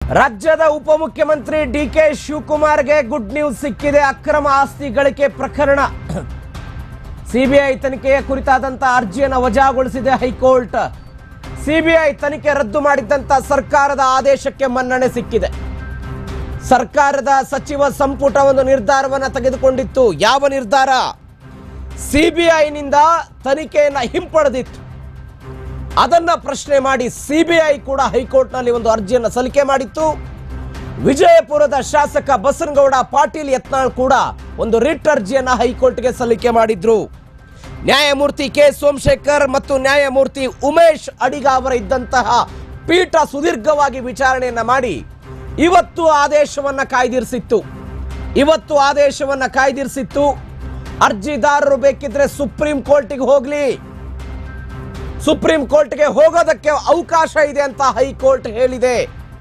ರಾಜ್ಯದ ಉಪಮುಖ್ಯಮಂತ್ರಿ D K ಶಿವಕುಮಾರ್ಗೆ ಗುಡ್ ನ್ಯೂಸ್ ಸಿಕ್ಕಿದೆ ಅಕ್ರಮ ಆಸ್ತಿ ಗಳಿಕೆ ಪ್ರಕರಣ ಸಿಬಿಐ ತನಿಖೆಯ ಕುರಿತಾದಂತ ಅರ್ಜಿಯನ್ನು ವಜಾಗೊಳಿಸಿದೆ ಹೈಕೋರ್ಟ್ ಸಿಬಿಐ ತನಿಖೆ ರದ್ದು ಮಾಡಿದ್ದಂತ ಸರ್ಕಾರದ ಆದೇಶಕ್ಕೆ ಮನ್ನಣೆ ಸಿಕ್ಕಿದೆ ಸರ್ಕಾರದ ಸಚಿವ ಸಂಪುಟ ಒಂದು ನಿರ್ಧಾರವನ್ನು ತೆಗೆದುಕೊಂಡಿತ್ತು ಯಾವ ನಿರ್ಧಾರ ಸಿಬಿಐನಿಂದ ತನಿಖೆಯನ್ನ ಹಿಂಪಡೆದಿತ್ತು ಅದನ್ನ ಪ್ರಶ್ನೆ ಮಾಡಿ ಸಿಬಿಐ ಕೂಡ ಹೈಕೋರ್ಟ್ನಲ್ಲಿ ಒಂದು ಅರ್ಜಿಯನ್ನು ಸಲ್ಲಿಕೆ ಮಾಡಿತ್ತು ವಿಜಯಪುರದ ಶಾಸಕ ಬಸನಗೌಡ ಪಾಟೀಲ್ ಯತ್ನಾಳ್ ಕೂಡ ಒಂದು ರಿಟ್ ಅರ್ಜಿಯನ್ನ ಹೈಕೋರ್ಟ್ಗೆ ಸಲ್ಲಿಕೆ ಮಾಡಿದ್ರು ನ್ಯಾಯಮೂರ್ತಿ ಕೆ ಸೋಮಶೇಖರ್ ಮತ್ತು ನ್ಯಾಯಮೂರ್ತಿ ಉಮೇಶ್ ಅಡಿಗ ಅವರ ಇದ್ದಂತಹ ಪೀಠ ಸುದೀರ್ಘವಾಗಿ ವಿಚಾರಣೆಯನ್ನ ಮಾಡಿ ಇವತ್ತು ಆದೇಶವನ್ನ ಕಾಯ್ದಿರಿಸಿತ್ತು ಇವತ್ತು ಆದೇಶವನ್ನ ಕಾಯ್ದಿರಿಸಿತ್ತು ಅರ್ಜಿದಾರರು ಬೇಕಿದ್ರೆ ಸುಪ್ರೀಂ ಕೋರ್ಟಿಗೆ ಹೋಗ್ಲಿ ಸುಪ್ರೀಂ ಕೋರ್ಟ್ಗೆ ಹೋಗೋದಕ್ಕೆ ಅವಕಾಶ ಇದೆ ಅಂತ ಹೈಕೋರ್ಟ್ ಹೇಳಿದೆ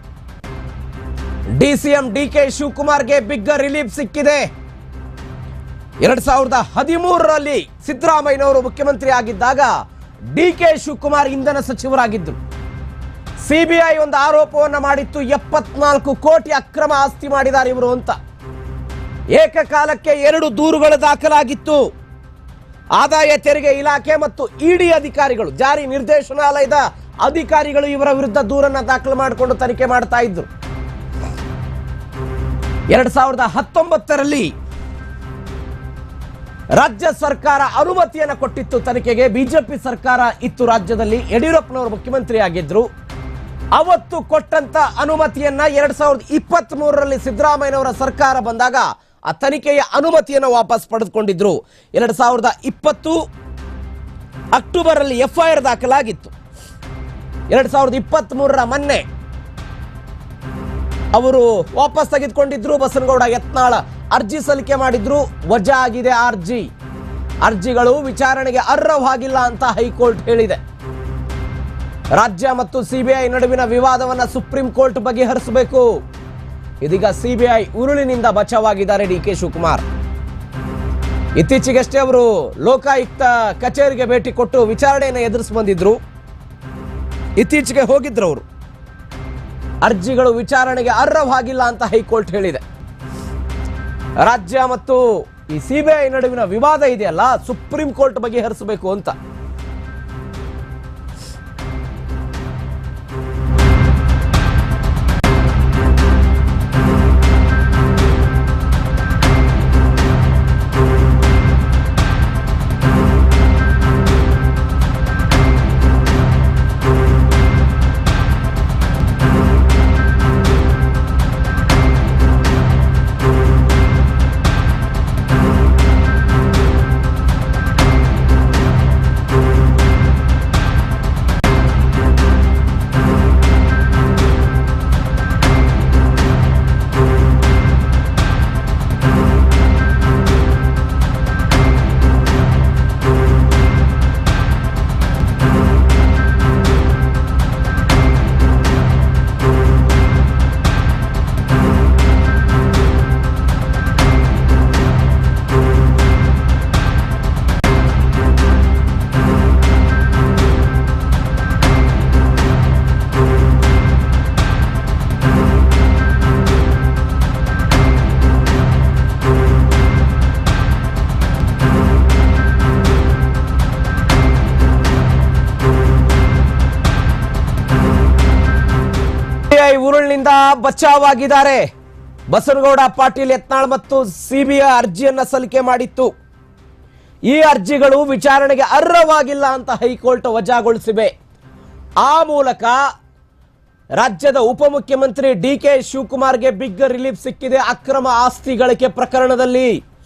ಡಿಸಿಎಂ ಡಿ ಕೆ ಶಿವಕುಮಾರ್ಗೆ ಬಿಗ್ ರಿಲೀಫ್ ಸಿಕ್ಕಿದೆ ಎರಡ್ ಸಾವಿರದ ಹದಿಮೂರರಲ್ಲಿ ಸಿದ್ದರಾಮಯ್ಯನವರು ಮುಖ್ಯಮಂತ್ರಿ ಆಗಿದ್ದಾಗ ಡಿ ಕೆ ಶಿವಕುಮಾರ್ ಇಂಧನ ಸಚಿವರಾಗಿದ್ದರು ಸಿಬಿಐ ಒಂದು ಆರೋಪವನ್ನು ಮಾಡಿತ್ತು ಎಪ್ಪತ್ನಾಲ್ಕು ಕೋಟಿ ಅಕ್ರಮ ಆಸ್ತಿ ಮಾಡಿದ್ದಾರೆ ಇವರು ಅಂತ ಏಕಕಾಲಕ್ಕೆ ಎರಡು ದೂರುಗಳು ದಾಖಲಾಗಿತ್ತು ಆದಾಯ ತೆರಿಗೆ ಇಲಾಖೆ ಮತ್ತು ಇಡಿ ಅಧಿಕಾರಿಗಳು ಜಾರಿ ನಿರ್ದೇಶನಾಲಯದ ಅಧಿಕಾರಿಗಳು ಇವರ ವಿರುದ್ಧ ದೂರನ್ನ ದಾಖಲು ಮಾಡಿಕೊಂಡು ತನಿಖೆ ಮಾಡ್ತಾ ಇದ್ರು ಎರಡ್ ಸಾವಿರದ ಹತ್ತೊಂಬತ್ತರಲ್ಲಿ ರಾಜ್ಯ ಸರ್ಕಾರ ಅನುಮತಿಯನ್ನು ಕೊಟ್ಟಿತ್ತು ತನಿಖೆಗೆ ಬಿಜೆಪಿ ಸರ್ಕಾರ ಇತ್ತು ರಾಜ್ಯದಲ್ಲಿ ಯಡಿಯೂರಪ್ಪನವರು ಮುಖ್ಯಮಂತ್ರಿ ಆಗಿದ್ರು ಅವತ್ತು ಕೊಟ್ಟಂತ ಅನುಮತಿಯನ್ನ ಎರಡ್ ಸಾವಿರದ ಇಪ್ಪತ್ತ್ ಮೂರರಲ್ಲಿ ಸಿದ್ದರಾಮಯ್ಯನವರ ಸರ್ಕಾರ ಬಂದಾಗ ಆ ತನಿಖೆಯ ಅನುಮತಿಯನ್ನು ವಾಪಸ್ ಪಡೆದುಕೊಂಡಿದ್ರು ಎರಡ್ ಸಾವಿರದ ಇಪ್ಪತ್ತು ಅಕ್ಟೋಬರ್ ಅಲ್ಲಿ ಎಫ್ಐಆರ್ ದಾಖಲಾಗಿತ್ತು ಎರಡ್ ಸಾವಿರದ ಇಪ್ಪತ್ತ್ ಮೂರರ ಮೊನ್ನೆ ಅವರು ವಾಪಸ್ ತೆಗೆದುಕೊಂಡಿದ್ರು ಬಸನಗೌಡ ಯತ್ನಾಳ ಅರ್ಜಿ ಸಲ್ಲಿಕೆ ಮಾಡಿದ್ರು ವಜಾ ಆಗಿದೆ ಆ ಅರ್ಜಿ ಅರ್ಜಿಗಳು ವಿಚಾರಣೆಗೆ ಅರ್ಹವಾಗಿಲ್ಲ ಅಂತ ಹೈಕೋರ್ಟ್ ಹೇಳಿದೆ ರಾಜ್ಯ ಮತ್ತು ಸಿಬಿಐ ನಡುವಿನ ವಿವಾದವನ್ನ ಸುಪ್ರೀಂ ಕೋರ್ಟ್ ಬಗೆಹರಿಸಬೇಕು ಇದೀಗ ಸಿಬಿಐ ಉರುಳಿನಿಂದ ಬಚಾವಾಗಿದ್ದಾರೆ ಡಿ ಕೆ ಶಿವಕುಮಾರ್ ಇತ್ತೀಚೆಗಷ್ಟೇ ಅವರು ಲೋಕಾಯುಕ್ತ ಕಚೇರಿಗೆ ಭೇಟಿ ಕೊಟ್ಟು ವಿಚಾರಣೆಯನ್ನು ಎದುರಿಸಿ ಬಂದಿದ್ರು ಇತ್ತೀಚೆಗೆ ಹೋಗಿದ್ರು ಅವರು ಅರ್ಜಿಗಳು ವಿಚಾರಣೆಗೆ ಅರ್ಹವಾಗಿಲ್ಲ ಅಂತ ಹೈಕೋರ್ಟ್ ಹೇಳಿದೆ ರಾಜ್ಯ ಮತ್ತು ಈ ಸಿಬಿಐ ನಡುವಿನ ವಿವಾದ ಇದೆಯಲ್ಲ ಸುಪ್ರೀಂ ಕೋರ್ಟ್ ಬಗೆಹರಿಸಬೇಕು ಅಂತ ಸಿಬಿಐ ಉರುಳಿನಿಂದ ಬಚಾವಾಗಿದ್ದಾರೆ ಬಸನಗೌಡ ಪಾಟೀಲ್ ಯತ್ನಾಳ್ ಮತ್ತು ಸಿಬಿಐ ಅರ್ಜಿಯನ್ನ ಸಲ್ಲಿಕೆ ಮಾಡಿತ್ತು ಈ ಅರ್ಜಿಗಳು ವಿಚಾರಣೆಗೆ ಅರ್ಹವಾಗಿಲ್ಲ ಅಂತ ಹೈಕೋರ್ಟ್ ವಜಾಗೊಳಿಸಿವೆ ಆ ಮೂಲಕ ರಾಜ್ಯದ ಉಪಮುಖ್ಯಮಂತ್ರಿ ಡಿ ಕೆ ಶಿವಕುಮಾರ್ಗೆ ಬಿಗ್ ರಿಲೀಫ್ ಸಿಕ್ಕಿದೆ ಅಕ್ರಮ ಆಸ್ತಿ ಗಳಿಕೆ ಪ್ರಕರಣದಲ್ಲಿ